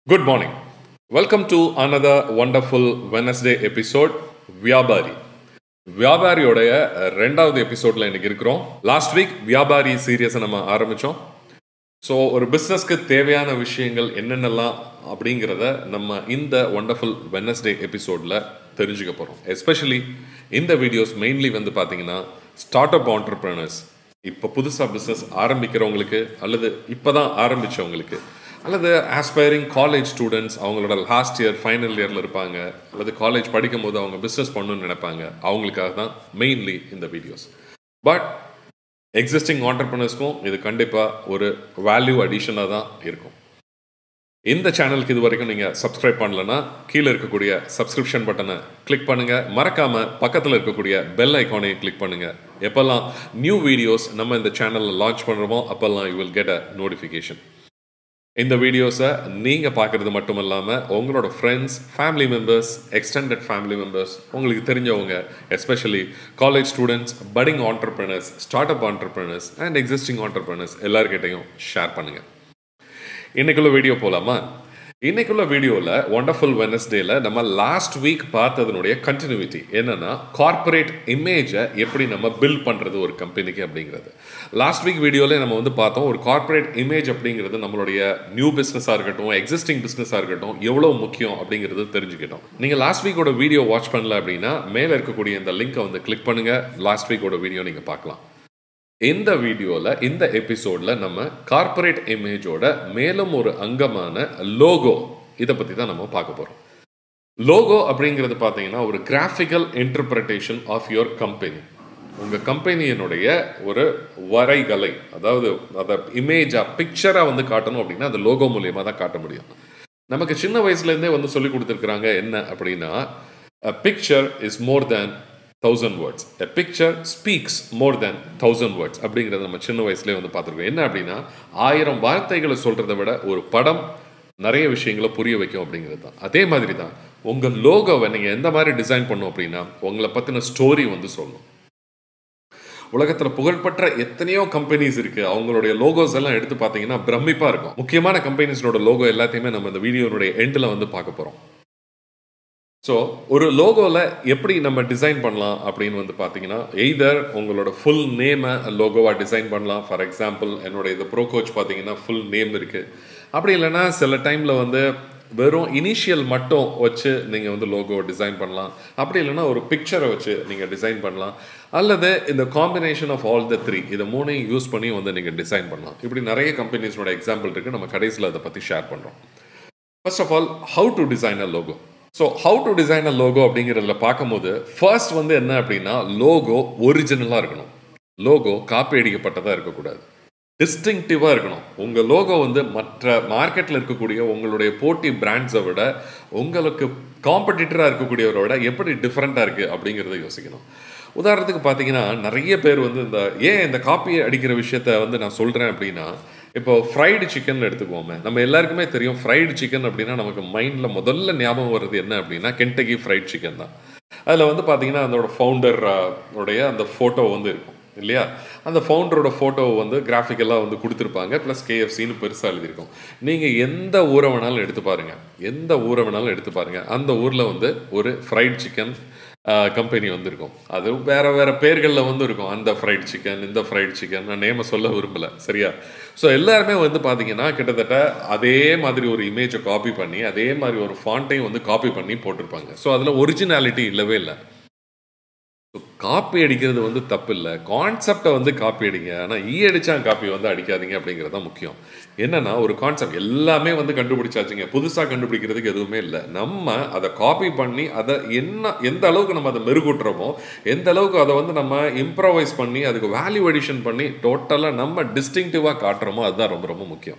Good morning. Welcome to another wonderful Wednesday episode வியாபாரி வியாபாரியோடைய ரெண்டாவது எபிசோடில் இன்னைக்கு இருக்கிறோம் லாஸ்ட் வீக் வியாபாரி சீரியஸை நம்ம ஆரம்பித்தோம் ஸோ ஒரு பிஸ்னஸ்க்கு தேவையான விஷயங்கள் என்னென்னலாம் அப்படிங்கிறத நம்ம இந்த ஒண்டர்ஃபுல் வெனஸ்டே எபிசோடில் தெரிஞ்சுக்க போகிறோம் எஸ்பெஷலி இந்த வீடியோஸ் மெயின்லி வந்து பார்த்தீங்கன்னா ஸ்டார்ட் அப் ஆண்டர்பிரினர்ஸ் இப்போ புதுசாக பிஸ்னஸ் ஆரம்பிக்கிறவங்களுக்கு அல்லது இப்போ தான் ஆரம்பித்தவங்களுக்கு அல்லது ஆஸ்பைரிங் காலேஜ் ஸ்டூடெண்ட்ஸ் அவங்களோட லாஸ்ட் இயர் ஃபைனல் இயரில் இருப்பாங்க அல்லது காலேஜ் படிக்கும் போது அவங்க பிஸ்னஸ் பண்ணணும்னு நினைப்பாங்க அவங்களுக்காக தான் மெயின்லி இந்த வீடியோஸ் பட் எக்ஸிஸ்டிங் ஆண்டர்பிரினர்ஸ்க்கும் இது கண்டிப்பாக ஒரு வேல்யூ அடிஷனாக தான் இருக்கும் இந்த சேனலுக்கு இது வரைக்கும் நீங்கள் சப்ஸ்கிரைப் பண்ணலன்னா கீழே இருக்கக்கூடிய சப்ஸ்கிரிப்ஷன் பட்டனை கிளிக் பண்ணுங்கள் மறக்காமல் பக்கத்தில் இருக்கக்கூடிய பெல் ஐக்கானையும் கிளிக் பண்ணுங்கள் எப்போல்லாம் நியூ வீடியோஸ் நம்ம இந்த சேனலில் லான்ச் பண்ணுறோமோ அப்போல்லாம் you will get a notification இந்த வீடியோஸை நீங்கள் பார்க்குறது மட்டும் இல்லாமல் உங்களோட friends family members extended family members உங்களுக்கு தெரிஞ்சவங்க especially college students budding entrepreneurs start up entrepreneurs and existing entrepreneurs எல்லாருக்கிட்டையும் ஷேர் பண்ணுங்கள் இன்னைக்குள்ள வீடியோ போகலாமா இன்னைக்குள்ள வீடியோவில் ஒண்டர்ஃபுல் வெனஸ்டேல நம்ம லாஸ்ட் வீக் பார்த்ததனுடைய கண்டினியூட்டி என்னன்னா கார்ப்பரேட் இமேஜை எப்படி நம்ம பில்ட் பண்ணுறது ஒரு கம்பெனிக்கு அப்படிங்கிறது லாஸ்ட் வீக் வீடியோவில் நம்ம வந்து பார்த்தோம் ஒரு கார்ப்பரேட் இமேஜ் அப்படிங்கிறது நம்மளுடைய நியூ பிஸ்னஸாக இருக்கட்டும் எக்ஸிஸ்டிங் பிஸ்னஸாக இருக்கட்டும் எவ்வளோ முக்கியம் அப்படிங்கிறது தெரிஞ்சுக்கிட்டோம் நீங்கள் லாஸ்ட் வீக்கோட வீடியோ வாட்ச் பண்ணல அப்படின்னா மேலே இருக்கக்கூடிய இந்த லிங்கை வந்து கிளிக் பண்ணுங்கள் லாஸ்ட் வீக்கோட வீடியோ நீங்கள் பார்க்கலாம் இந்த வீடியோவில் இந்த எபிசோடில் நம்ம கார்ப்பரேட் இமேஜோட மேலும் ஒரு அங்கமான லோகோ இதை பற்றி தான் நம்ம பார்க்க போகிறோம் லோகோ அப்படிங்கிறது பார்த்தீங்கன்னா ஒரு graphical interpretation of your company உங்கள் கம்பெனியினுடைய ஒரு வரைகலை அதாவது அதை இமேஜாக பிக்சராக வந்து காட்டணும் அப்படின்னா அந்த லோகோ மூலியமாக தான் காட்ட முடியும் நமக்கு சின்ன வயசுலேருந்தே வந்து சொல்லி கொடுத்துருக்குறாங்க என்ன அப்படின்னா picture is more than thousand words a picture speaks more than thousand words அப்படிங்கிறத நம்ம சின்ன வயசுலேயே வந்து பார்த்துருக்கோம் என்ன அப்படின்னா ஆயிரம் வார்த்தைகளை சொல்கிறத விட ஒரு படம் நிறைய விஷயங்களை புரிய வைக்கும் அப்படிங்கிறது தான் அதே மாதிரி தான் உங்கள் லோகோவை நீங்கள் எந்த மாதிரி டிசைன் பண்ணும் அப்படின்னா உங்களை பற்றின ஸ்டோரி வந்து சொல்லணும் உலகத்தில் புகழ்பெற்ற எத்தனையோ கம்பெனிஸ் இருக்கு அவங்களுடைய லோகோஸ் எல்லாம் எடுத்து பார்த்தீங்கன்னா பிரமிப்பாக இருக்கும் முக்கியமான கம்பெனிஸோட லோகோ எல்லாத்தையுமே நம்ம இந்த வீடியோனுடைய எண்டில் வந்து பார்க்க போகிறோம் ஸோ ஒரு லோகோவில் எப்படி நம்ம டிசைன் பண்ணலாம் அப்படின்னு வந்து பார்த்தீங்கன்னா எய்தர் உங்களோட ஃபுல் நேமை லோகோவாக டிசைன் பண்ணலாம் ஃபார் எக்ஸாம்பிள் என்னோட இது ப்ரோ கோச் பார்த்தீங்கன்னா ஃபுல் நேம் இருக்குது அப்படி இல்லைன்னா சில டைமில் வந்து வெறும் இனிஷியல் மட்டும் வச்சு நீங்கள் வந்து லோகோ டிசைன் பண்ணலாம் அப்படி இல்லைன்னா ஒரு பிக்சரை வச்சு நீங்கள் டிசைன் பண்ணலாம் அல்லது இந்த combination of all the three இதை மூணையும் யூஸ் பண்ணி வந்து நீங்கள் டிசைன் பண்ணலாம் இப்படி நிறைய கம்பெனிஸோட எக்ஸாம்பிள் இருக்குது நம்ம கடைசியில் அதை பற்றி ஷேர் பண்ணுறோம் first of all how to design a logo so how to design a logo அப்படிங்கிறதுல பார்க்கும்போது ஃபர்ஸ்ட் வந்து என்ன அப்படின்னா லோகோ ஒரிஜினலாக இருக்கணும் லோகோ காப்பி அடிக்கப்பட்டதாக இருக்கக்கூடாது டிஸ்டிங்டிவாக இருக்கணும் உங்கள் லோகோ வந்து மற்ற மார்க்கெட்டில் இருக்கக்கூடிய உங்களுடைய போட்டி பிராண்ட்ஸை விட உங்களுக்கு காம்படிட்டராக இருக்கக்கூடியவரை விட எப்படி டிஃப்ரெண்ட்டாக இருக்குது அப்படிங்கிறத யோசிக்கணும் உதாரணத்துக்கு பார்த்தீங்கன்னா நிறைய பேர் வந்து இந்த ஏன் இந்த காப்பி அடிக்கிற விஷயத்த வந்து நான் சொல்கிறேன் அப்படின்னா இப்போ ஃப்ரைடு சிக்கன் எடுத்துக்குவோமே நம்ம எல்லாருக்குமே தெரியும் ஃப்ரைடு சிக்கன் அப்படின்னா நமக்கு மைண்டில் முதல்ல ஞாபகம் வர்றது என்ன அப்படின்னா கென்டகி ஃப்ரைட் சிக்கன் தான் அதில் வந்து பார்த்தீங்கன்னா அதோட ஃபவுண்டர் உடைய அந்த ஃபோட்டோ வந்து இருக்கும் இல்லையா அந்த ஃபவுண்டரோட ஃபோட்டோ வந்து கிராஃபிக்கலாக வந்து கொடுத்துருப்பாங்க ப்ளஸ் கேஎஃப்சின்னு பெருசாக எழுதியிருக்கும் நீங்கள் எந்த ஊரை வேணாலும் எடுத்து பாருங்கள் எந்த ஊரை வேணாலும் எடுத்து பாருங்கள் அந்த ஊரில் வந்து ஒரு ஃப்ரைட் சிக்கன் கம்பெனி வந்திருக்கும் அது வேற வேற பேர்களில் வந்து இருக்கும் அந்த ஃப்ரைட் சிக்கன் இந்த ஃப்ரைட் சிக்கன் நான் நேம சொல்ல விரும்பல சரியா ஸோ எல்லாருமே வந்து பார்த்தீங்கன்னா கிட்டத்தட்ட அதே மாதிரி ஒரு இமேஜை காப்பி பண்ணி அதே மாதிரி ஒரு ஃபாண்ட்டையும் வந்து காப்பி பண்ணி போட்டிருப்பாங்க ஸோ அதில் ஒரிஜினாலிட்டி இல்லவே இல்லை காப்பி அடிக்கிறது வந்து தப்பு இல்லை கான்செப்டை வந்து காப்பி அடிங்க ஆனால் ஈ அடிச்சா காப்பி வந்து அடிக்காதீங்க அப்படிங்கிறது தான் முக்கியம் என்னன்னா ஒரு கான்செப்ட் எல்லாமே வந்து கண்டுபிடிச்சாச்சுங்க புதுசாக கண்டுபிடிக்கிறதுக்கு எதுவுமே இல்லை நம்ம அதை காப்பி பண்ணி அதை என்ன எந்த அளவுக்கு நம்ம அதை மெருகூட்டுறோமோ எந்த அளவுக்கு அதை வந்து நம்ம இம்ப்ரவைஸ் பண்ணி அதுக்கு வேல்யூ அடிஷன் பண்ணி டோட்டலாக நம்ம டிஸ்டிங்டிவாக காட்டுறோமோ அதுதான் ரொம்ப ரொம்ப முக்கியம்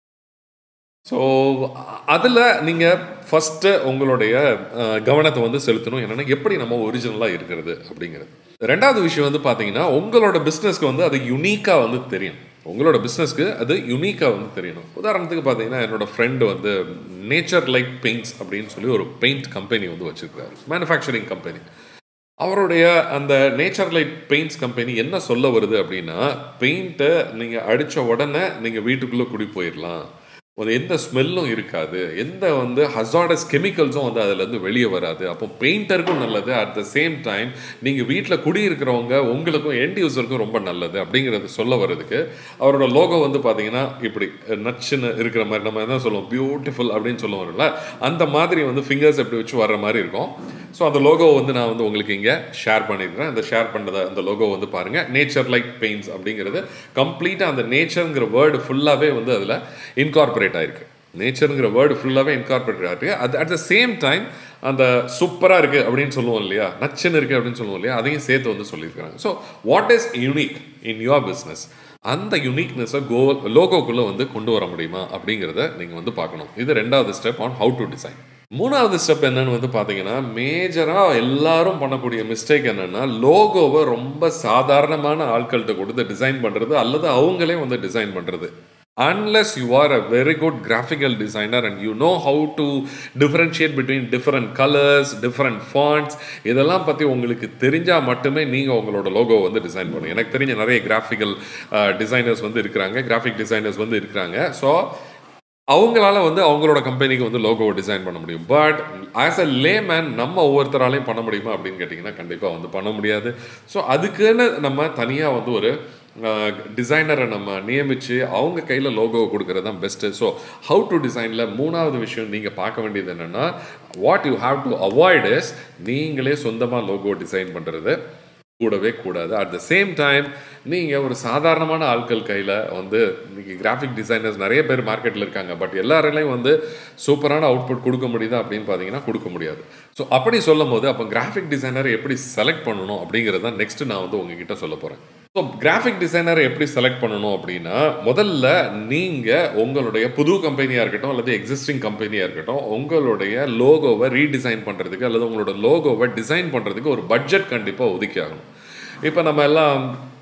ஸோ அதில் நீங்கள் ஃபஸ்ட்டு உங்களுடைய கவனத்தை வந்து செலுத்தணும் என்னென்னா எப்படி நம்ம ஒரிஜினலாக இருக்கிறது அப்படிங்கிறது ரெண்டாவது விஷயம் வந்து பார்த்தீங்கன்னா உங்களோட பிஸ்னஸ்க்கு வந்து அது யுனிக்காக வந்து தெரியும் உங்களோட பிஸ்னஸ்க்கு அது யுனிக்காக வந்து தெரியணும் உதாரணத்துக்கு பார்த்தீங்கன்னா என்னோட ஃப்ரெண்டு வந்து நேச்சர் லைட் பெயிண்ட்ஸ் அப்படின்னு சொல்லி ஒரு பெயிண்ட் கம்பெனி வந்து வச்சுருக்காரு மேனுஃபேக்சரிங் கம்பெனி அவருடைய அந்த நேச்சர் லைட் பெயிண்ட்ஸ் கம்பெனி என்ன சொல்ல வருது அப்படின்னா பெயிண்ட்டை நீங்கள் அடித்த உடனே நீங்கள் வீட்டுக்குள்ளே குடி போயிடலாம் ஒரு எந்த ஸ்மெல்லும் இருக்காது எந்த வந்து ஹசார்டஸ் கெமிக்கல்ஸும் வந்து அதுலேருந்து வெளியே வராது அப்போ பெயிண்டருக்கும் நல்லது அட் த சேம் டைம் நீங்கள் வீட்டில் குடியிருக்கிறவங்க உங்களுக்கும் எண்ட் யூசருக்கும் ரொம்ப நல்லது அப்படிங்கிறது சொல்ல வர்றதுக்கு அவரோட லோகோ வந்து பார்த்தீங்கன்னா இப்படி நச்சுன்னு இருக்கிற மாதிரி நம்ம என்ன சொல்லுவோம் பியூட்டிஃபுல் அப்படின்னு சொல்லுவோம்ல அந்த மாதிரி வந்து ஃபிங்கர்ஸ் எப்படி வச்சு வர்ற மாதிரி இருக்கும் ஸோ அந்த லோகோ வந்து நான் வந்து உங்களுக்கு இங்கே ஷேர் பண்ணியிருக்கிறேன் அந்த ஷேர் பண்ணத அந்த லோகோ வந்து பாருங்கள் நேச்சர் லைக் பெயிண்ட்ஸ் அப்படிங்கிறது கம்ப்ளீட்டாக அந்த நேச்சருங்கிற வேர்டு ஃபுல்லாகவே வந்து அதில் இன்கார்பரேட் ஆயிருக்கு நேச்சருங்கிற வேர்டு ஃபுல்லாகவே இன்கார்பரேட் ஆகிருக்கு அது அட் த சேம் டைம் அந்த சூப்பராக இருக்குது அப்படின்னு சொல்லுவோம் இல்லையா நச்சுன்னு இருக்குது அப்படின்னு சொல்லுவோம் இல்லையா அதையும் சேர்த்து வந்து சொல்லியிருக்காங்க so what is unique in your business அந்த யுனிக்னஸை கோ லோகோக்குள்ளே வந்து கொண்டு வர முடியுமா அப்படிங்கிறத நீங்கள் வந்து பார்க்கணும் இது ரெண்டாவது step on how to design மூணாவது ஸ்டெப் என்னன்னு வந்து பார்த்தீங்கன்னா மேஜராக எல்லாரும் பண்ணக்கூடிய மிஸ்டேக் என்னன்னா லோகோவை ரொம்ப சாதாரணமான ஆட்கள்கிட்ட கொடுத்து டிசைன் பண்ணுறது அல்லது அவங்களே வந்து டிசைன் பண்ணுறது unless you are a very good graphical designer and you know how to differentiate between different colors different fonts இதெல்லாம் பற்றி உங்களுக்கு தெரிஞ்சால் மட்டுமே நீங்கள் உங்களோட லோகோ வந்து டிசைன் பண்ணுங்க எனக்கு தெரிஞ்ச நிறைய கிராஃபிக்கல் டிசைனர்ஸ் வந்து இருக்கிறாங்க கிராஃபிக் டிசைனர்ஸ் வந்து இருக்கிறாங்க ஸோ அவங்களால வந்து அவங்களோட கம்பெனிக்கு வந்து லோகோ டிசைன் பண்ண முடியும் பட் ஆஸ் அ லேமேன் நம்ம ஒவ்வொருத்தராலையும் பண்ண முடியுமா அப்படின்னு கேட்டிங்கன்னா கண்டிப்பாக வந்து பண்ண முடியாது ஸோ அதுக்குன்னு நம்ம தனியாக வந்து ஒரு டிசைனரை நம்ம நியமித்து அவங்க கையில் லோகோவை கொடுக்கறது தான் பெஸ்ட்டு ஸோ ஹவு டு டிசைனில் மூணாவது விஷயம் நீங்கள் பார்க்க வேண்டியது என்னென்னா what you have to avoid is நீங்களே சொந்தமாக லோகோ டிசைன் பண்ணுறது கூடவே கூடாது அட் த சேம் டைம் நீங்கள் ஒரு சாதாரணமான ஆட்கள் கையில் வந்து இன்னைக்கு கிராஃபிக் டிசைனர்ஸ் நிறைய பேர் மார்க்கெட்டில் இருக்காங்க பட் எல்லாராலையும் வந்து சூப்பரான அவுட்புட் கொடுக்க முடியுதா அப்படின்னு பார்த்தீங்கன்னா கொடுக்க முடியாது ஸோ அப்படி சொல்லும் போது அப்போ கிராஃபிக் டிசைனரை எப்படி செலக்ட் பண்ணணும் அப்படிங்கிறத நெக்ஸ்ட் நான் வந்து உங்ககிட்ட சொல்ல போகிறேன் ஸோ கிராஃபிக் டிசைனரை எப்படி செலக்ட் பண்ணணும் அப்படின்னா முதல்ல நீங்கள் உங்களுடைய புது கம்பெனியாக இருக்கட்டும் அல்லது எக்ஸிஸ்டிங் கம்பெனியாக இருக்கட்டும் உங்களுடைய லோகோவை ரீடிசைன் பண்ணுறதுக்கு அல்லது உங்களோட லோகோவை டிசைன் பண்ணுறதுக்கு ஒரு பட்ஜெட் கண்டிப்பாக ஒதுக்கி ஆகணும் இப்போ நம்ம எல்லாம்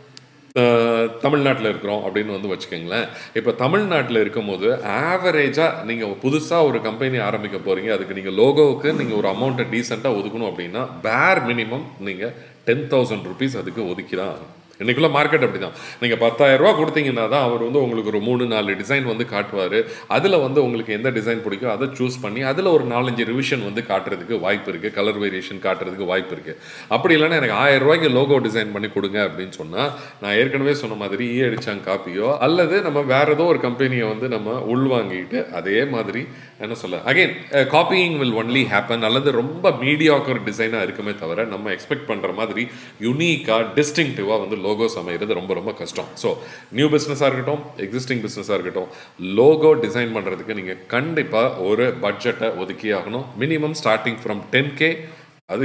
தமிழ்நாட்டில் இருக்கிறோம் அப்படின்னு வந்து வச்சுக்கோங்களேன் இப்போ தமிழ்நாட்டில் இருக்கும்போது ஆவரேஜாக நீங்கள் புதுசாக ஒரு கம்பெனி ஆரம்பிக்க போகிறீங்க அதுக்கு நீங்கள் லோகோவுக்கு நீங்கள் ஒரு அமௌண்ட்டை டீசெண்டாக ஒதுக்கணும் அப்படின்னா பேர் மினிமம் நீங்கள் டென் தௌசண்ட் ருபீஸ் அதுக்கு ஒதுக்கி தான் ஆகணும் இன்றைக்குள்ள மார்க்கெட் அப்படி தான் நீங்கள் பத்தாயிரரூபா கொடுத்தீங்கன்னா தான் அவர் வந்து உங்களுக்கு ஒரு மூணு நாலு டிசைன் வந்து காட்டுவார் அதில் வந்து உங்களுக்கு எந்த டிசைன் பிடிக்கும் அதை சூஸ் பண்ணி அதில் ஒரு நாலஞ்சு ரிவிஷன் வந்து காட்டுறதுக்கு வாய்ப்பு இருக்குது கலர் வேரியேஷன் காட்டுறதுக்கு வாய்ப்பு இருக்குது அப்படி இல்லைன்னா எனக்கு ஆயிரம் ரூபாய்க்கு லோகோ டிசைன் பண்ணி கொடுங்க அப்படின்னு சொன்னால் நான் ஏற்கனவே சொன்ன மாதிரி ஈ அடிச்சாங்க காப்பியோ அல்லது நம்ம வேற ஏதோ ஒரு கம்பெனியை வந்து நம்ம உள்வாங்கிட்டு அதே மாதிரி என்ன சொல்ல again copying will only happen அல்லது ரொம்ப மீடியாக்கர் டிசைனாக இருக்குமே தவிர நம்ம எக்ஸ்பெக்ட் பண்ணுற மாதிரி யுனீக்காக டிஸ்டிங்டிவாக வந்து லோகோஸ் அமைகிறது ரொம்ப ரொம்ப கஷ்டம் ஸோ நியூ பிஸ்னஸாக இருக்கட்டும் எக்ஸிஸ்டிங் பிஸ்னஸாக இருக்கட்டும் லோகோ டிசைன் பண்ணுறதுக்கு நீங்கள் கண்டிப்பாக ஒரு பட்ஜெட்டை ஒதுக்கி ஆகணும் minimum starting from ten K அது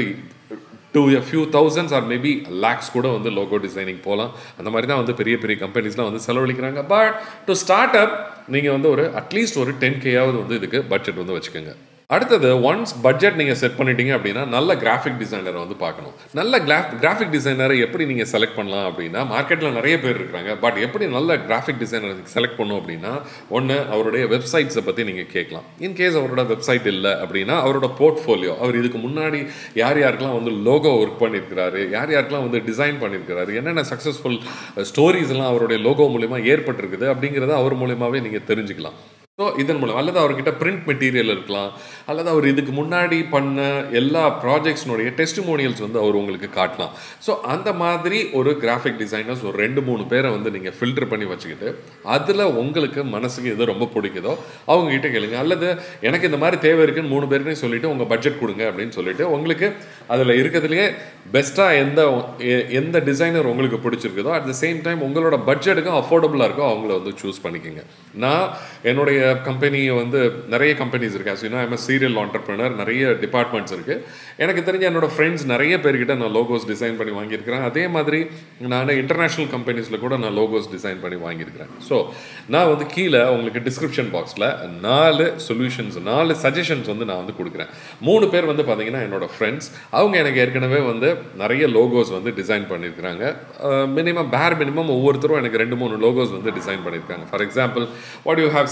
to a few thousands or maybe lakhs கூட வந்து லோகோ டிசைனிங் போகலாம் அந்த மாதிரி தான் வந்து பெரிய பெரிய கம்பெனிஸ்லாம் வந்து செலவழிக்கிறாங்க பட் டு ஸ்டார்ட் அப் நீங்கள் வந்து ஒரு அட்லீஸ்ட் ஒரு டென் கேயாவது வந்து இதுக்கு பட்ஜெட் வந்து வச்சுக்கோங்க அடுத்தது ஒன்ஸ் பட்ஜெட் நீங்கள் செட் பண்ணிட்டீங்க அப்படின்னா நல்ல கிராஃபிக் டிசைனரை வந்து பார்க்கணும் நல்ல கிரா கிராஃபிக் டிசைனரை எப்படி நீங்கள் செலக்ட் பண்ணலாம் அப்படின்னா மார்க்கெட்டில் நிறைய பேர் இருக்கிறாங்க பட் எப்படி நல்ல கிராஃபிக் டிசைனர் செலக்ட் பண்ணும் அப்படின்னா ஒன்று அவருடைய வெப்சைட்ஸை பற்றி நீங்கள் கேட்கலாம் இன்கேஸ் அவரோட வெப்சைட் இல்லை அப்படின்னா அவரோட போர்ட்ஃபோலியோ அவர் இதுக்கு முன்னாடி யார் யாருக்கெல்லாம் வந்து லோகோ ஒர்க் பண்ணியிருக்கிறாரு யார் யாருக்கெல்லாம் வந்து டிசைன் பண்ணியிருக்கிறாரு என்னென்ன சக்ஸஸ்ஃபுல் ஸ்டோரிஸ் எல்லாம் அவருடைய லோகோ மூலிமா ஏற்பட்டிருக்குது அப்படிங்கிறத அவர் மூலியமாகவே நீங்கள் தெரிஞ்சுக்கலாம் ஸோ இதன் மூலம் அல்லது அவர்கிட்ட பிரிண்ட் மெட்டீரியல் இருக்கலாம் அல்லது அவர் இதுக்கு முன்னாடி பண்ண எல்லா ப்ராஜெக்ட்ஸ்னுடைய டெஸ்டிமோனியல்ஸ் வந்து அவர் உங்களுக்கு காட்டலாம் ஸோ அந்த மாதிரி ஒரு கிராஃபிக் டிசைனர்ஸ் ஒரு ரெண்டு மூணு பேரை வந்து நீங்கள் ஃபில்டர் பண்ணி வச்சுக்கிட்டு அதில் உங்களுக்கு மனசுக்கு எது ரொம்ப பிடிக்குதோ அவங்க கிட்ட கேளுங்க அல்லது எனக்கு இந்த மாதிரி தேவை இருக்குன்னு மூணு பேருக்கையும் சொல்லிட்டு உங்கள் பட்ஜெட் கொடுங்க அப்படின்னு சொல்லிட்டு உங்களுக்கு அதில் இருக்கிறதுலையே பெஸ்ட்டாக எந்த எந்த டிசைனர் உங்களுக்கு பிடிச்சிருக்குதோ அட் த சேம் டைம் உங்களோட பட்ஜெட்டுக்கும் அஃபோர்டபுளாக இருக்கோ அவங்கள வந்து சூஸ் பண்ணிக்கோங்க நான் என்னுடைய கம்பெனியை வந்து நிறைய கம்பெனிஸ் இருக்கு as you know I'm serial entrepreneur நிறைய டிபார்ட்மெண்ட்ஸ் இருக்குது எனக்கு தெரிஞ்ச என்னோட ஃப்ரெண்ட்ஸ் நிறைய பேர்கிட்ட நான் லோகோஸ் டிசைன் பண்ணி வாங்கியிருக்கிறேன் அதே மாதிரி நான் இன்டர்நேஷ்னல் கம்பெனிஸில் கூட நான் லோகோஸ் டிசைன் பண்ணி வாங்கியிருக்கிறேன் ஸோ நான் வந்து கீழே உங்களுக்கு டிஸ்கிரிப்ஷன் பாக்ஸில் நாலு சொல்யூஷன்ஸ் நாலு சஜஷன்ஸ் வந்து நான் வந்து கொடுக்குறேன் மூணு பேர் வந்து பார்த்தீங்கன்னா என்னோட ஃப்ரெண்ட்ஸ் அவங்க எனக்கு ஏற்கனவே வந்து நிறைய லோகோஸ் வந்து டிசைன் பண்ணியிருக்கிறாங்க மினிமம் பேர் மினிமம் ஒவ்வொருத்தரும் எனக்கு ரெண்டு மூணு லோகோஸ் வந்து டிசைன் பண்ணியிருக்காங்க for example what you have seen here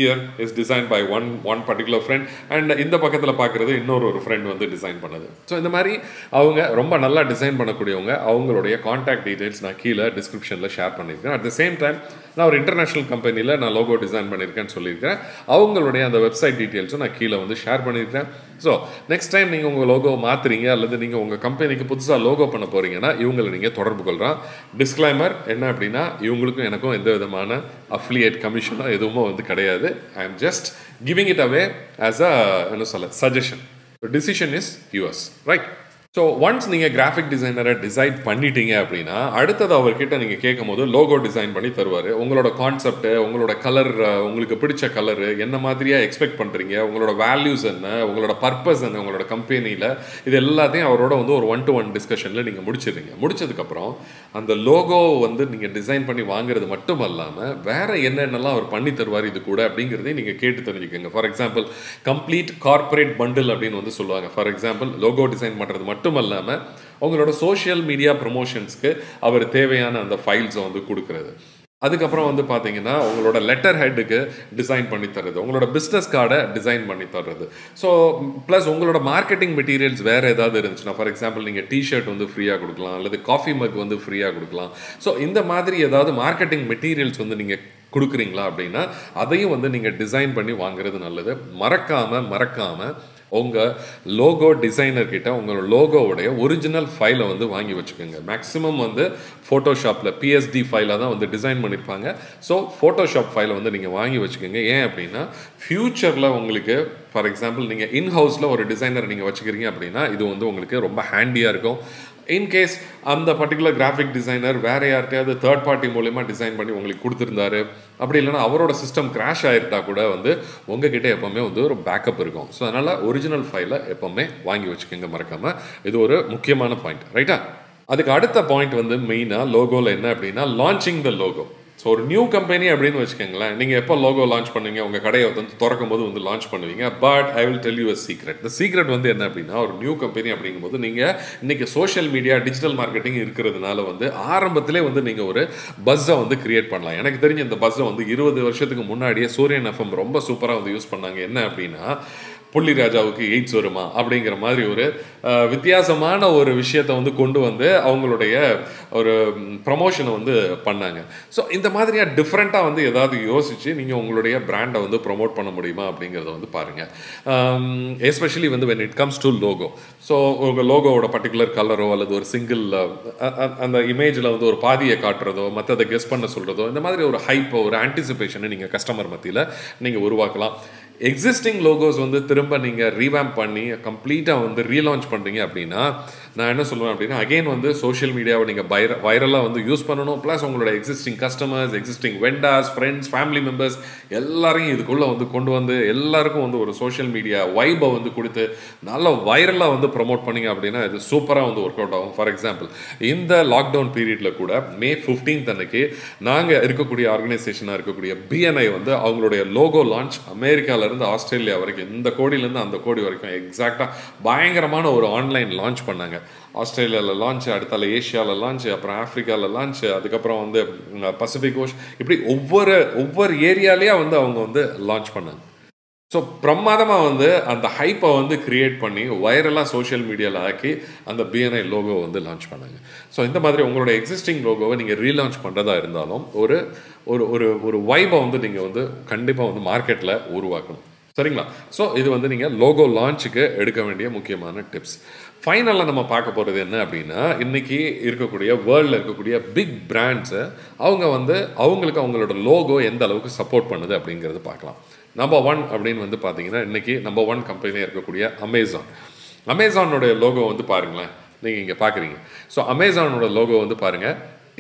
here is design by one one particular friend and இந்த பக்கத்தில் பார்க்குறது இன்னொரு ஒரு ஃப்ரெண்ட் வந்து டிசைன் பண்ணது ஸோ இந்த மாதிரி அவங்க ரொம்ப நல்லா டிசைன் பண்ணக்கூடியவங்க அவங்களுடைய காண்டாக்ட் டீடைல்ஸ் நான் கீழே டிஸ்கிரிப்ஷனில் ஷேர் பண்ணியிருக்கேன் அட் த சேம் டைம் நான் ஒரு இன்டர்நேஷனல் கம்பெனியில் நான் லோகோ டிசைன் பண்ணியிருக்கேன்னு சொல்லியிருக்கேன் அவங்களுடைய அந்த வெப்சைட் டீட்டெயில்ஸும் நான் கீழே வந்து ஷேர் பண்ணியிருக்கேன் ஸோ நெக்ஸ்ட் டைம் நீங்கள் உங்கள் லோகோ மாற்றுறீங்க அல்லது நீங்கள் உங்கள் கம்பெனிக்கு புதுசாக லோகோ பண்ண போகிறீங்கன்னா இவங்களை நீங்கள் தொடர்பு கொள்கிறான் டிஸ்க்ளைமர் என்ன அப்படின்னா இவங்களுக்கும் எனக்கும் எந்த விதமான அஃப்லியேட் கமிஷனோ எதுவுமே வந்து கிடையாது I am just giving it away as a என்ன சொல்ல suggestion decision is yours right so once நீங்கள் கிராஃபிக் டிசைனரை டிசைட் பண்ணிட்டீங்க அப்படின்னா அடுத்தது அவர்கிட்ட நீங்கள் கேட்கும் போது லோகோ டிசைன் பண்ணி தருவார் உங்களோட கான்செப்ட்டு உங்களோட கலர் உங்களுக்கு பிடிச்ச கலரு என்ன மாதிரியாக எக்ஸ்பெக்ட் பண்ணுறீங்க உங்களோட வேல்யூஸ் என்ன உங்களோட பர்பஸ் என்ன உங்களோட கம்பெனியில் இது எல்லாத்தையும் அவரோட வந்து ஒரு ஒன் டு ஒன் டிஸ்கஷனில் நீங்கள் முடிச்சிடுறீங்க முடிச்சதுக்கப்புறம் அந்த லோகோ வந்து நீங்கள் டிசைன் பண்ணி வாங்குறது மட்டும் இல்லாமல் வேறு என்னென்னலாம் அவர் பண்ணி தருவார் இது கூட அப்படிங்கிறதையும் நீங்கள் கேட்டு தெரிஞ்சுக்கோங்க for example complete corporate bundle அப்படின்னு வந்து சொல்லுவாங்க ஃபார் எக்ஸாம்பிள் லோகோ டிசைன் பண்ணுறது மட்டும் இல்லாமல் உங்களோட சோஷியல் மீடியா ப்ரொமோஷன்ஸ்க்கு அவர் தேவையான அந்த ஃபைல்ஸை வந்து கொடுக்குறது அதுக்கப்புறம் வந்து பார்த்தீங்கன்னா உங்களோட லெட்டர் ஹெட்டுக்கு டிசைன் பண்ணி தர்றது உங்களோட பிஸ்னஸ் கார்டை டிசைன் பண்ணி தர்றது ஸோ ப்ளஸ் உங்களோட மார்க்கெட்டிங் மெட்டீரியல்ஸ் வேறு ஏதாவது இருந்துச்சுன்னா ஃபார் எக்ஸாம்பிள் நீங்கள் டிஷர்ட் வந்து ஃப்ரீயாக கொடுக்கலாம் அல்லது காஃபி மக் வந்து ஃப்ரீயாக கொடுக்கலாம் ஸோ இந்த மாதிரி ஏதாவது மார்க்கெட்டிங் மெட்டீரியல்ஸ் வந்து நீங்கள் கொடுக்குறீங்களா அப்படின்னா அதையும் வந்து நீங்கள் டிசைன் பண்ணி வாங்குறது நல்லது மறக்காமல் மறக்காமல் உங்கள் லோகோ டிசைனர் கிட்ட உங்களோட லோகோவுடைய ஒரிஜினல் ஃபைலை வந்து வாங்கி வச்சுக்கோங்க மேக்ஸிமம் வந்து ஃபோட்டோஷாப்பில் பிஎஸ்டி ஃபைலாக தான் வந்து டிசைன் பண்ணியிருப்பாங்க ஸோ ஃபோட்டோஷாப் ஃபைலை வந்து நீங்கள் வாங்கி வச்சுக்கோங்க ஏன் அப்படின்னா ஃப்யூச்சரில் உங்களுக்கு ஃபார் எக்ஸாம்பிள் நீங்கள் இன்ஹவுஸில் ஒரு டிசைனர் நீங்கள் வச்சுக்கிறீங்க அப்படின்னா இது வந்து உங்களுக்கு ரொம்ப ஹேண்டியாக இருக்கும் இன்கேஸ் அந்த பர்டிகுலர் கிராஃபிக் டிசைனர் வேற யார்கிட்டயாவது தேர்ட் பார்ட்டி மூலயமா டிசைன் பண்ணி உங்களுக்கு கொடுத்துருந்தாரு அப்படி இல்லைன்னா அவரோட சிஸ்டம் கிராஷ் ஆகிருந்தா கூட வந்து உங்ககிட்ட எப்போவுமே வந்து ஒரு பேக்கப் இருக்கும் ஸோ அதனால் ஒரிஜினல் ஃபைலை எப்போவுமே வாங்கி வச்சுக்கோங்க மறக்காமல் இது ஒரு முக்கியமான பாயிண்ட் ரைட்டா அதுக்கு அடுத்த பாயிண்ட் வந்து மெயினாக லோகோவில் என்ன அப்படின்னா லான்ச்சிங் த லோகோ ஸோ ஒரு நியூ கம்பெனி அப்படின்னு வச்சுக்கோங்களேன் நீங்கள் எப்போ லோகோ லான்ச் பண்ணுவீங்க உங்கள் கடையை வந்து திறக்கும் போது வந்து லான்ச் பண்ணுவீங்க but I will tell you a secret இந்த சீக்ரெட் வந்து என்ன அப்படின்னா ஒரு நியூ கம்பெனி அப்படிங்கும்போது நீங்கள் இன்றைக்கி சோஷியல் மீடியா டிஜிட்டல் மார்க்கெட்டிங் இருக்கிறதுனால வந்து ஆரம்பத்திலே வந்து நீங்கள் ஒரு பஸ்ஸை வந்து கிரியேட் பண்ணலாம் எனக்கு தெரிஞ்ச இந்த பஸ்ஸை வந்து இருபது வருஷத்துக்கு முன்னாடியே சூரியன் எஃப்எம் ரொம்ப சூப்பராக வந்து யூஸ் பண்ணாங்க என்ன அப்படின்னா புள்ளி ராஜாவுக்கு எய்ட்ஸ் வருமா அப்படிங்கிற மாதிரி ஒரு வித்தியாசமான ஒரு விஷயத்தை வந்து கொண்டு வந்து அவங்களுடைய ஒரு ப்ரமோஷனை வந்து பண்ணாங்க ஸோ இந்த மாதிரியாக டிஃப்ரெண்ட்டாக வந்து ஏதாவது யோசித்து நீங்கள் உங்களுடைய பிராண்டை வந்து ப்ரொமோட் பண்ண முடியுமா அப்படிங்கிறத வந்து பாருங்கள் எஸ்பெஷலி வந்து when it comes to logo so உங்கள் லோகோவோட பர்டிகுலர் கலரோ அல்லது ஒரு சிங்கிள் அந்த இமேஜில் வந்து ஒரு பாதியை காட்டுறதோ மற்றதை கெஸ் பண்ண சொல்கிறதோ இந்த மாதிரி ஒரு ஹைப்போ ஒரு ஆன்டிசிபேஷனை நீங்கள் கஸ்டமர் மத்தியில் நீங்கள் உருவாக்கலாம் எக்ஸிஸ்டிங் லோகோஸ் வந்து திரும்ப நீங்கள் ரீவேம் பண்ணி கம்ப்ளீட்டாக வந்து ரீலான்ச் பண்ணுறீங்க அப்படின்னா நான் என்ன சொல்லுவேன் அப்படின்னா அகெயின் வந்து சோஷியல் மீடியாவை நீங்கள் வைர வைரலாக வந்து யூஸ் பண்ணணும் ப்ளஸ் உங்களோட existing customers existing vendors friends family members எல்லாரையும் இதுக்குள்ளே வந்து கொண்டு வந்து எல்லாருக்கும் வந்து ஒரு சோஷியல் மீடியா வைபை வந்து கொடுத்து நல்ல வைரலாக வந்து ப்ரொமோட் பண்ணிங்க அப்படின்னா இது சூப்பராக வந்து ஒர்க் அவுட் ஆகும் ஃபார் எக்ஸாம்பிள் இந்த லாக்டவுன் பீரியடில் கூட மே ஃபிஃப்டீன்த் அன்னைக்கு நாங்கள் இருக்கக்கூடிய ஆர்கனைசேஷனாக இருக்கக்கூடிய பிஎன்ஐ வந்து அவங்களுடைய லோகோ லான்ச் அமெரிக்காவிலேருந்து ஆஸ்திரேலியா வரைக்கும் இந்த கோடியிலேருந்து அந்த கோடி வரைக்கும் எக்ஸாக்டாக பயங்கரமான ஒரு ஆன்லைன் லான்ச் பண்ணாங்க ஆஸ்திரேலியாவில் லான்ச் அடுத்தால ஏஷியாவில் லான்ச் அப்புறம் ஆஃப்ரிக்காவில் லான்ச் அதுக்கப்புறம் வந்து பசிபிக் ஓஷ் இப்படி ஒவ்வொரு ஒவ்வொரு ஏரியாலேயே வந்து அவங்க வந்து லான்ச் பண்ணாங்க ஸோ பிரமாதமாக வந்து அந்த ஹைப்பை வந்து கிரியேட் பண்ணி வைரலாக சோஷியல் மீடியாவில் ஆக்கி அந்த பிஎன்ஐ லோகோ வந்து லான்ச் பண்ணாங்க ஸோ இந்த மாதிரி உங்களோட எக்ஸிஸ்டிங் லோகோவை நீங்கள் ரீலான்ச் பண்ணுறதா இருந்தாலும் ஒரு ஒரு ஒரு ஒரு வைபை வந்து நீங்கள் வந்து கண்டிப்பாக வந்து மார்க்கெட்டில் உருவாக்கணும் சரிங்களா ஸோ இது வந்து நீங்கள் லோகோ லான்ச்சுக்கு எடுக்க வேண்டிய முக்கியமான டிப்ஸ் ஃபைனலாக நம்ம பார்க்க போகிறது என்ன அப்படின்னா இன்றைக்கி இருக்கக்கூடிய வேர்ல்டில் இருக்கக்கூடிய பிக் பிராண்ட்ஸை அவங்க வந்து அவங்களுக்கு அவங்களோட லோகோ எந்த அளவுக்கு சப்போர்ட் பண்ணுது அப்படிங்கிறது பார்க்கலாம் நம்பர் ஒன் அப்படின்னு வந்து பார்த்தீங்கன்னா இன்றைக்கி நம்பர் ஒன் கம்பெனியாக இருக்கக்கூடிய அமேசான் அமேசானோடைய லோகோ வந்து பாருங்களேன் நீங்கள் இங்கே பார்க்குறீங்க ஸோ அமேசானோட லோகோ வந்து பாருங்கள்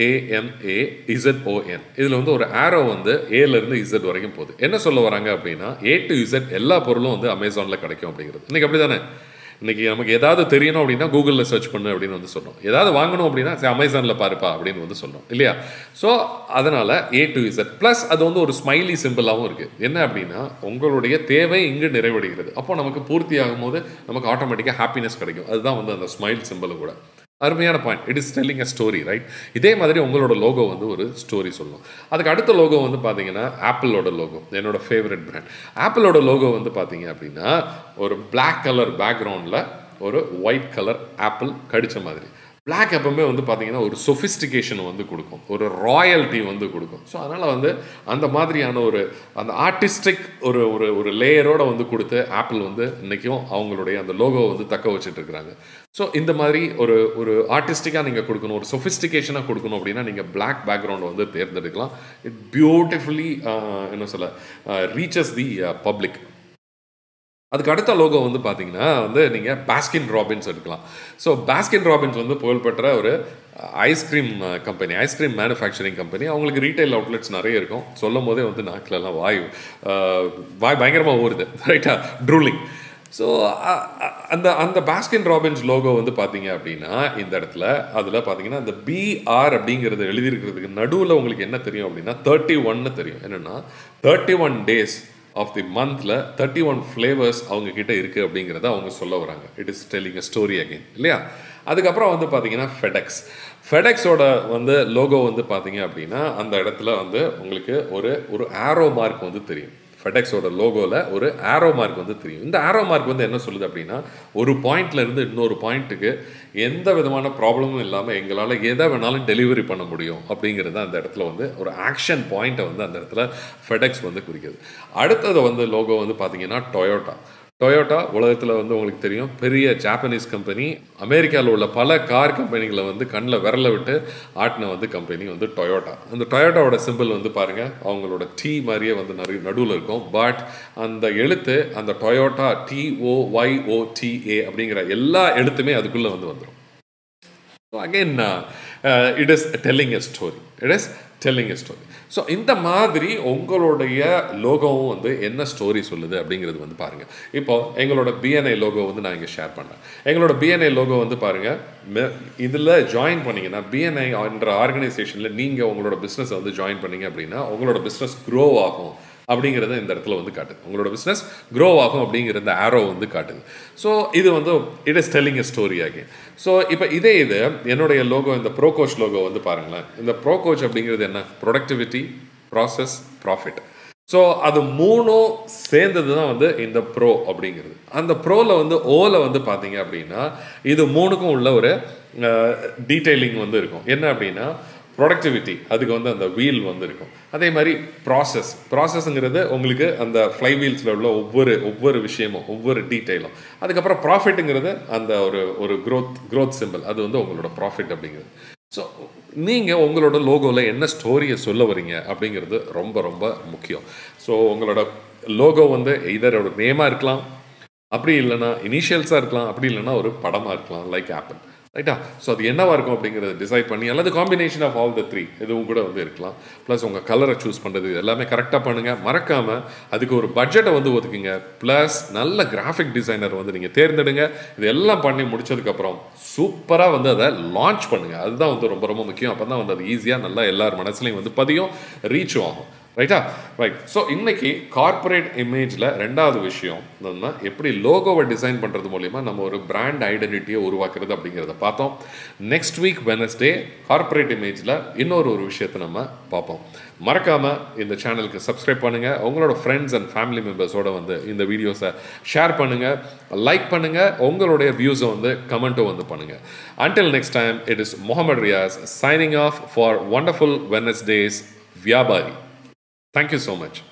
ஏஎம்ஏ இசட்ஓஎன் இதில் வந்து ஒரு ஆரோ வந்து ஏலேருந்து இசட் வரைக்கும் போகுது என்ன சொல்ல வராங்க அப்படின்னா ஏ டு இசட் எல்லா பொருளும் வந்து அமேசானில் கிடைக்கும் அப்படிங்கிறது இன்றைக்கி அப்படி தானே இன்றைக்கி நமக்கு ஏதாவது தெரியணும் அப்படின்னா கூகுளில் சர்ச் பண்ணு அப்படின்னு வந்து சொன்னோம் ஏதாவது வாங்கணும் அப்படின்னா சரி அமேசானில் பாருப்பா அப்படின்னு வந்து சொன்னோம் இல்லையா ஸோ அதனால் ஏ டு இசட் ப்ளஸ் அது வந்து ஒரு ஸ்மைலி சிம்பிளாகவும் இருக்குது என்ன அப்படின்னா உங்களுடைய தேவை இங்கு நிறைவடைகிறது அப்போ நமக்கு பூர்த்தி ஆகும்போது நமக்கு ஆட்டோமேட்டிக்காக ஹாப்பினஸ் கிடைக்கும் அதுதான் வந்து அந்த ஸ்மைல் சிம்பிளும் கூட அருமையான point it is telling a story right இதே மாதிரி உங்களோட லோகோ வந்து ஒரு ஸ்டோரி சொல்லணும் அதுக்கு அடுத்த லோகோ வந்து பார்த்தீங்கன்னா ஆப்பிளோட லோகோ என்னோட ஃபேவரட் பிராண்ட் ஆப்பிளோட லோகோ வந்து பார்த்தீங்க அப்படின்னா ஒரு பிளாக் கலர் பேக்ரவுண்டில் ஒரு ஒயிட் கலர் ஆப்பிள் கடிச்ச மாதிரி பிளாக் எப்பவுமே வந்து பார்த்தீங்கன்னா ஒரு சொஃபிஸ்டிகேஷன் வந்து கொடுக்கும் ஒரு ராயல்ட்டி வந்து கொடுக்கும் ஸோ அதனால் வந்து அந்த மாதிரியான ஒரு அந்த ஆர்டிஸ்டிக் ஒரு ஒரு ஒரு லேயரோட வந்து கொடுத்து ஆப்பிள் வந்து இன்றைக்கும் அவங்களுடைய அந்த லோகோ வந்து தக்க வச்சுட்டு இருக்கிறாங்க ஸோ இந்த மாதிரி ஒரு ஒரு ஆர்டிஸ்டிக்காக நீங்கள் கொடுக்கணும் ஒரு சொஃபிஸ்டிகேஷனாக கொடுக்கணும் அப்படின்னா நீங்கள் பிளாக் பேக்ரவுண்ட் வந்து தேர்ந்தெடுக்கலாம் இட் பியூட்டிஃபுல்லி என்ன சொல்ல ரீச்சஸ் தி பப்ளிக் அதுக்கு அடுத்த லோகோ வந்து பார்த்தீங்கன்னா வந்து நீங்கள் பாஸ்கின் ராபின்ஸ் எடுக்கலாம் ஸோ பாஸ்கின் ராபின்ஸ் வந்து புகழ்பெற்ற ஒரு ice cream company ice cream manufacturing company அவங்களுக்கு ரீட்டைல் அவுட்லெட்ஸ் நிறைய இருக்கும் சொல்லும் போதே வந்து நாக்கிலலாம் வாய் வாய் பயங்கரமாக ஊறுது ரைட்டா ட்ரூலிங் ஸோ அந்த அந்த பாஸ்கின் ராபின்ஸ் லோகோ வந்து பார்த்தீங்க அப்படின்னா இந்த இடத்துல அதில் பார்த்தீங்கன்னா அந்த பிஆர் அப்படிங்கிறது எழுதியிருக்கிறதுக்கு நடுவில் உங்களுக்கு என்ன தெரியும் அப்படின்னா தேர்ட்டி ஒன்னு தெரியும் என்னென்னா thirty one days of the மந்தில் தேர்ட்டி ஒன் ஃப்ளேவர்ஸ் அவங்க கிட்ட இருக்குது அப்படிங்கிறத அவங்க சொல்ல வராங்க it is telling a story again இல்லையா அதுக்கப்புறம் வந்து பார்த்தீங்கன்னா ஃபெடெக்ஸ் ஃபெடெக்ஸோட வந்து லோகோ வந்து பார்த்தீங்க அப்படின்னா அந்த இடத்துல வந்து உங்களுக்கு ஒரு ஒரு ஆரோ மார்க் வந்து தெரியும் ஃபெடெக்ஸோட லோகோவில் ஒரு ஆரோ மார்க் வந்து தெரியும் இந்த ஆரோ மார்க் வந்து என்ன சொல்லுது அப்படின்னா ஒரு பாயிண்ட்ல இருந்து இன்னொரு பாயிண்ட்டுக்கு எந்த விதமான ப்ராப்ளமும் இல்லாமல் எங்களால் எதை வேணாலும் டெலிவரி பண்ண முடியும் அப்படிங்கிறது அந்த இடத்துல வந்து ஒரு ஆக்ஷன் பாயிண்ட்டை வந்து அந்த இடத்துல ஃபெடெக்ஸ் வந்து குறிக்குது அடுத்தது வந்து லோகோ வந்து பார்த்தீங்கன்னா டொயோட்டா டொயோட்டா உலகத்தில் வந்து உங்களுக்கு தெரியும் பெரிய ஜாப்பனீஸ் கம்பெனி அமெரிக்காவில் உள்ள பல கார் கம்பெனிகளை வந்து கண்ணில் விரல விட்டு ஆட்டின வந்து கம்பெனி வந்து டொயோட்டா அந்த டொயோட்டாவோட சிம்பிள் வந்து பாருங்கள் அவங்களோட டீ மாதிரியே வந்து நிறைய நடுவில் இருக்கும் பட் அந்த எழுத்து அந்த Toyota T O Y O T A அப்படிங்கிற எல்லா எழுத்துமே அதுக்குள்ளே வந்து வந்துடும் so again it is telling a story it is telling a story so இந்த மாதிரி உங்களுடைய லோகோவும் வந்து என்ன ஸ்டோரி சொல்லுது அப்படிங்கிறது வந்து பாருங்கள் இப்போ எங்களோட பிஎன்ஐ லோகோ வந்து நான் இங்கே ஷேர் பண்ணேன் எங்களோட பிஎன்ஐ லோகோ வந்து பாருங்கள் இதில் ஜாயின் பண்ணிங்கன்னா பிஎன்ஐ என்ற ஆர்கனைசேஷனில் நீங்கள் உங்களோட பிஸ்னஸை வந்து ஜாயின் பண்ணீங்க அப்படின்னா உங்களோட பிஸ்னஸ் க்ரோ ஆகும் அப்படிங்கிறத இந்த இடத்துல வந்து காட்டுது உங்களோட பிஸ்னஸ் க்ரோ ஆகும் அப்படிங்கிற இந்த ஆரோ வந்து காட்டுது ஸோ இது வந்து it is telling a story ஆகி ஸோ இப்போ இதே இது என்னுடைய லோகோ இந்த ப்ரோகோச் லோகோ வந்து பாருங்களேன் இந்த ப்ரோகோச் அப்படிங்கிறது என்ன ப்ரொடக்டிவிட்டி ப்ராசஸ் ப்ராஃபிட் ஸோ அது மூணும் சேர்ந்தது தான் வந்து இந்த ப்ரோ அப்படிங்கிறது அந்த ப்ரோவில் வந்து ஓவில் வந்து பார்த்தீங்க அப்படின்னா இது மூணுக்கும் உள்ள ஒரு டீட்டெயிலிங் வந்து இருக்கும் என்ன அப்படின்னா ப்ரொடக்டிவிட்டி அதுக்கு வந்து அந்த வீல் வந்து இருக்கும் அதே மாதிரி ப்ராசஸ் ப்ராசஸ்ங்கிறது உங்களுக்கு அந்த ஃப்ளை வீல்ஸில் உள்ள ஒவ்வொரு ஒவ்வொரு விஷயமும் ஒவ்வொரு டீட்டெயிலும் அதுக்கப்புறம் ப்ராஃபிட்டுங்கிறது அந்த ஒரு ஒரு க்ரோத் க்ரோத் சிம்பிள் அது வந்து உங்களோட ப்ராஃபிட் அப்படிங்கிறது ஸோ நீங்கள் உங்களோட லோகோவில் என்ன ஸ்டோரியை சொல்ல வரீங்க அப்படிங்கிறது ரொம்ப ரொம்ப முக்கியம் ஸோ உங்களோட லோகோ வந்து இதரோட நேமாக இருக்கலாம் அப்படி இல்லைன்னா இனிஷியல்ஸாக இருக்கலாம் அப்படி இல்லைன்னா ஒரு படமாக இருக்கலாம் லைக் ஆப்பிள் ரைட்டா ஸோ அது என்னவா இருக்கும் அப்படிங்கிறத டிசைட் பண்ணி அல்லது combination of all the three இதுவும் கூட வந்து இருக்கலாம் ப்ளஸ் உங்கள் கலரை சூஸ் பண்ணுறது இது எல்லாமே கரெக்டாக பண்ணுங்கள் மறக்காமல் அதுக்கு ஒரு பட்ஜெட்டை வந்து ஒதுக்குங்க ப்ளஸ் நல்ல கிராஃபிக் டிசைனர் வந்து நீங்கள் தேர்ந்தெடுங்க இது எல்லாம் பண்ணி முடிச்சதுக்கப்புறம் சூப்பராக வந்து அதை லான்ச் பண்ணுங்கள் அதுதான் வந்து ரொம்ப ரொம்ப முக்கியம் அப்போ தான் வந்து அது ஈஸியாக நல்லா எல்லார் மனசுலையும் வந்து பதியும் ரீச்சும் ஆகும் ரைட்டா ரைட் ஸோ இன்னைக்கு கார்ப்பரேட் இமேஜில் ரெண்டாவது விஷயம் நம்ம எப்படி லோகோவை டிசைன் பண்ணுறது மூலிமா நம்ம ஒரு பிராண்ட் ஐடென்டிட்டியை உருவாக்குறது அப்படிங்கிறத பார்த்தோம் நெக்ஸ்ட் வீக் வெனஸ்டே கார்ப்பரேட் இமேஜில் இன்னொரு ஒரு விஷயத்தை நம்ம பார்ப்போம் மறக்காமல் இந்த சேனலுக்கு சப்ஸ்கிரைப் பண்ணுங்கள் உங்களோட ஃப்ரெண்ட்ஸ் அண்ட் ஃபேமிலி மெம்பர்ஸோட வந்து இந்த வீடியோஸை ஷேர் பண்ணுங்கள் லைக் பண்ணுங்கள் உங்களுடைய வியூஸை வந்து கமெண்ட்டும் வந்து பண்ணுங்கள் until next time it is Mohammed Riyaz signing off for wonderful Wednesdays வியாபாரி Thank you so much.